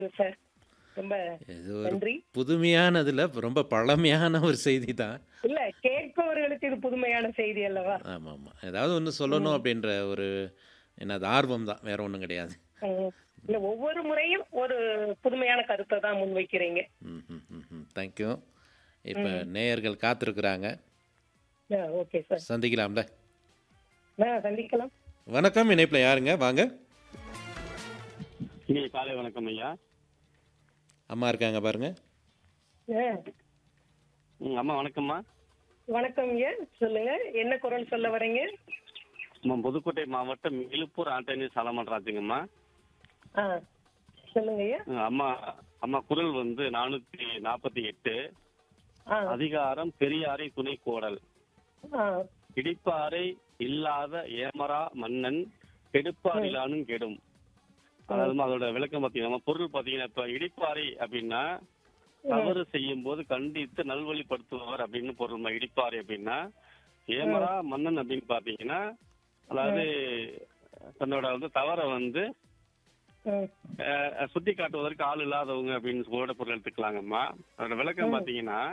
Sir ரொம்ப இது ஒரு நன்றி புதுமையானதுல ரொம்ப பழமையான ஒரு செய்தி தான் இல்ல கேட்பவர்களுக்கு இது புதுமையான செய்தி அல்லவா ஆமாம் ஆமாம் ஏதாவது ஒன்று சொல்லணும் அப்படின்ற ஒரு என்னது ஆர்வம் தான் வேற ஒன்றும் கிடையாது ம். இல்ல ஒவ்வொரு முறையும் ஒரு புதுமையான கருத்தை தான் முன்வைக்கிறீங்க ம் ம் ம் ம் தேங்க்யூ இப்போ நேயர்கள் காத்திருக்கிறாங்க ஓகே சார் சந்திக்கலாம்ல நான் சந்திக்கலாம் வணக்கம் இணைப்பில் யாருங்க வாங்க இங்கே காலை வணக்கம் ஐயா அம்மா இருக்காங்க பாருங்க ஆ, ம், அம்மா வணக்கம்மா வணக்கம் ஐயா சொல்லுங்க என்ன குரல் சொல்ல வரீங்க அம்மா புதுக்கோட்டை மாவட்டம் இழுப்பூர் ஆண்டனி சாலமன்ராஜுங்கம்மா ஆ சொல்லுங்க ஐயா ம், அம்மா அம்மா குரல் வந்து நானூத்தி நாற்பத்தி எட்டு ஆ அதிகாரம் பெரியாரை துணை கோடல் ஆ இடிப்பாறை இல்லாத ஏமரா மன்னன் கெடுப்பாரிலானும் கெடும் அதாவது அதோட விளக்கம் பாத்தீங்கன்னா பொருள் பாத்தீங்கன்னா இப்ப இடிப்பாறை அப்படின்னா தவறு செய்யும் போது கண்டித்து நல்வழிப்படுத்துபவர் அப்படின்னு பொருள் இடிப்பாறை அப்படின்னா ஏமரா மன்னன் அப்படின்னு பாத்தீங்கன்னா அதாவது தன்னோட வந்து தவறை வந்து ம், அஹ், சுட்டி காட்டுவதற்கு ஆள் இல்லாதவங்க அப்படின்னு கூட பொருள் எடுத்துக்கலாங்கம்மா அதோட விளக்கம் பாத்தீங்கன்னா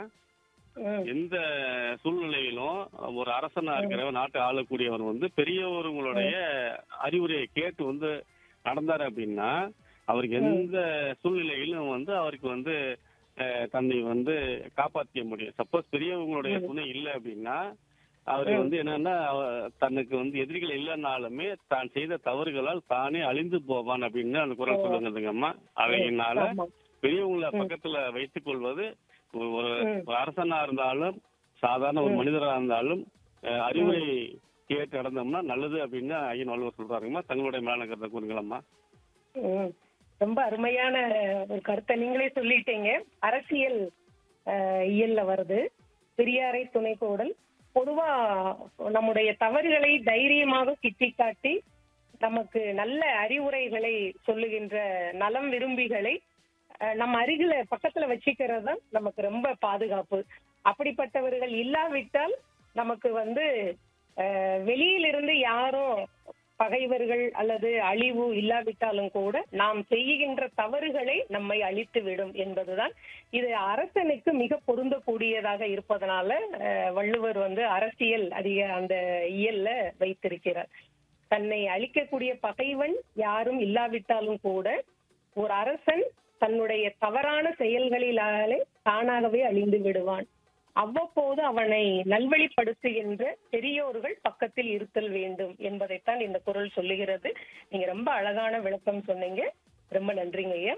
ம், எந்த சூழ்நிலையிலும் ஒரு அரசனா இருக்கிறவன் நாட்டை ஆளக்கூடியவன் வந்து பெரியவர்களுடைய அறிவுரையை கேட்டு வந்து நடந்தாரு அப்படின்னா அவருக்கு எந்த சூழ்நிலையிலும் வந்து அவருக்கு வந்து அஹ், தன்னை வந்து காப்பாற்றிக்க முடியும் சப்போஸ் பெரியவங்களுடைய துணை இல்லை அப்படின்னா அவரு வந்து என்னன்னா அவ- தனக்கு வந்து எதிரிகள் இல்லைன்னாலுமே தான் செய்த தவறுகளால் தானே அழிந்து போவான் அப்படின்னு அந்த குரல் சொல்லுங்கதுங்கம்மா அவையினால ஆமா. பெரியவங்களை பக்கத்துல வைத்துக் கொள்வது ஒரு ஒரு ஒரு அரசனா இருந்தாலும் சாதாரண ஒரு மனிதரா இருந்தாலும் அஹ், அறிவுரை கேட்டு நடந்தோம்னா நல்லது அப்படின்னு ஐயன் வள்ளுவர் சொல்றாருங்கம்மா தங்களுடைய மேலான கருத்தை கூறுங்களம்மா ம். ரொம்ப அருமையான ஒரு கருத்தை நீங்களே சொல்லிட்டீங்க அரசியல் அஹ், இயல்ல வருது பெரியாரை துணை கோடல் பொதுவா நம்முடைய தவறுகளை தைரியமாக சுட்டிக்காட்டி நமக்கு நல்ல அறிவுரைகளை சொல்லுகின்ற நலம் விரும்பிகளை அஹ், நம்ம அருகில பக்கத்துல வச்சுக்கிறது தான் நமக்கு ரொம்ப பாதுகாப்பு அப்படிப்பட்டவர்கள் இல்லாவிட்டால் நமக்கு வந்து அஹ், வெளியிலிருந்து யாரும் பகைவர்கள் அல்லது அழிவு இல்லாவிட்டாலும் கூட நாம் செய்கின்ற தவறுகளை நம்மை அழித்து விடும் என்பதுதான் இது அரசனுக்கு மிக பொருந்தக்கூடியதாக இருப்பதனால அஹ், வள்ளுவர் வந்து அரசியல் அதிக அந்த இயல்ல வைத்திருக்கிறார் தன்னை அழிக்கக்கூடிய பகைவன் யாரும் இல்லாவிட்டாலும் கூட ஒரு அரசன் தன்னுடைய தவறான செயல்களினாலே தானாகவே அழிந்து விடுவான் அவ்வப்போது அவனை நல்வழிப்படுத்துகின்ற பெரியோர்கள் பக்கத்தில் இருத்தல் வேண்டும் என்பதைத்தான் இந்த குரல் சொல்லுகிறது நீங்க ரொம்ப அழகான விளக்கம் சொன்னீங்க ரொம்ப நன்றிங்க ஐயா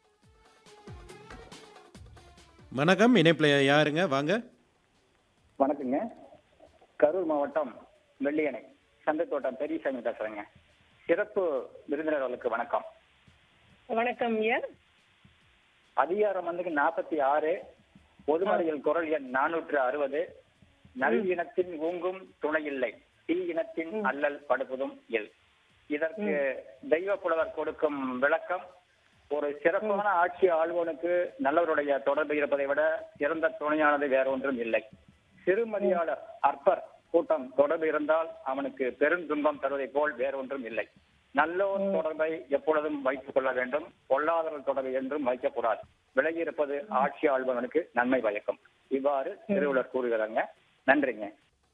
வணக்கம் இணைப்பில் யாருங்க வாங்க வணக்கங்க கரூர் மாவட்டம் வெள்ளியணை சந்தைத்தோட்டம் பெரியசாமி பேசுறேங்க சிறப்பு விருந்தினர்களுக்கு வணக்கம் வணக்கம் ஐயா அதிகாரம் வந்து நாற்பத்தி ஆறு பொதுமறையில் குரல் எண் நானூற்று அறுபது நல் இனத்தின் ஊங்கும் துணையில்லை தீ இனத்தின் அல்லல் படுப்பதும் இல் இதற்கு தெய்வ புலவர் கொடுக்கும் விளக்கம் ஒரு சிறப்பான ஆட்சி ஆள்வோனுக்கு நல்லவருடைய தொடர்பு இருப்பதை விட சிறந்த துணையானது வேற ஒன்றும் இல்லை சிறுமதியாளர் அற்பர் கூட்டம் தொடர்பு இருந்தால் அவனுக்கு பெருந்துன்பம் தருவதை போல் வேற ஒன்றும் இல்லை நல்லோர் தொடர்பை எப்பொழுதும் வைத்துக் கொள்ள வேண்டும் பொல்லாதவர் தொடர்பை என்றும் வைக்கக்கூடாது விலகி இருப்பது ஆட்சி ஆள்பவனுக்கு நன்மை பயக்கும் இவ்வாறு திருவள்ளுவர் கூறுகிறாங்க நன்றிங்க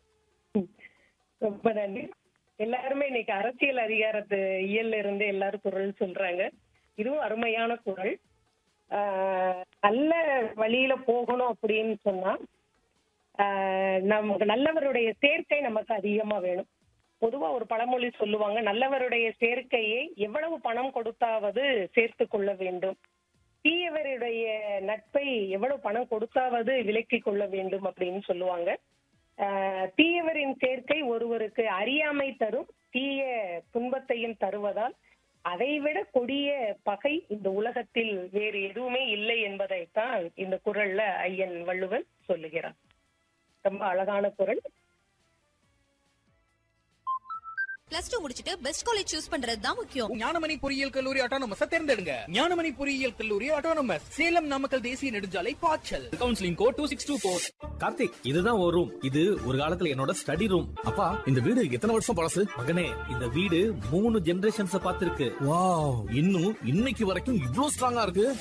ரொம்ப நன்றி எல்லாருமே இன்னைக்கு அரசியல் அதிகாரத்து இயல்ல இருந்து எல்லாரும் குரல் சொல்றாங்க இதுவும் அருமையான குரல் ஆஹ் நல்ல வழியில போகணும் அப்படின்னு சொன்னா ஆஹ் நமக்கு நல்லவருடைய சேர்க்கை நமக்கு அதிகமா வேணும் பொதுவா ஒரு பழமொழி சொல்லுவாங்க நல்லவருடைய சேர்க்கையை எவ்வளவு பணம் கொடுத்தாவது சேர்த்து கொள்ள வேண்டும் தீயவருடைய நட்பை எவ்வளவு பணம் கொடுத்தாவது விலக்கிக் கொள்ள வேண்டும் அப்படின்னு சொல்லுவாங்க ஆஹ் தீயவரின் சேர்க்கை ஒருவருக்கு அறியாமை தரும் தீய துன்பத்தையும் தருவதால் அதைவிட கொடிய பகை இந்த உலகத்தில் வேறு எதுவுமே இல்லை என்பதைத்தான் இந்த குரல்ல ஐயன் வள்ளுவன் சொல்லுகிறார் ரொம்ப அழகான குரல் பிளஸ் டூ முடிச்சிட்டு பெஸ்ட் காலேஜ் சூஸ் பண்றது தான் முக்கியம் ஞானமணி பொறியியல் கல்லூரி ஆட்டோனமஸ் தேர்ந்தெடுங்க ஞானமணி பொறியியல் கல்லூரி ஆட்டோனமஸ் சேலம் நாமக்கல் தேசிய நெடுஞ்சாலை பாய்ச்சல் counselling code two six two four Karthik இதுதான் ஒரு ரூம் இது ஒரு காலத்துல என்னோட ஸ்டடி ரூம் அப்பா இந்த வீடு எத்தனை வருஷம் பழசு மகனே இந்த வீடு மூணு ஜெனரேஷன்ஸ் பார்த்திருக்கு வாவ் இன்னும் இன்னைக்கு வரைக்கும் இவ்ளோ ஸ்ட்ராங்கா இருக்கு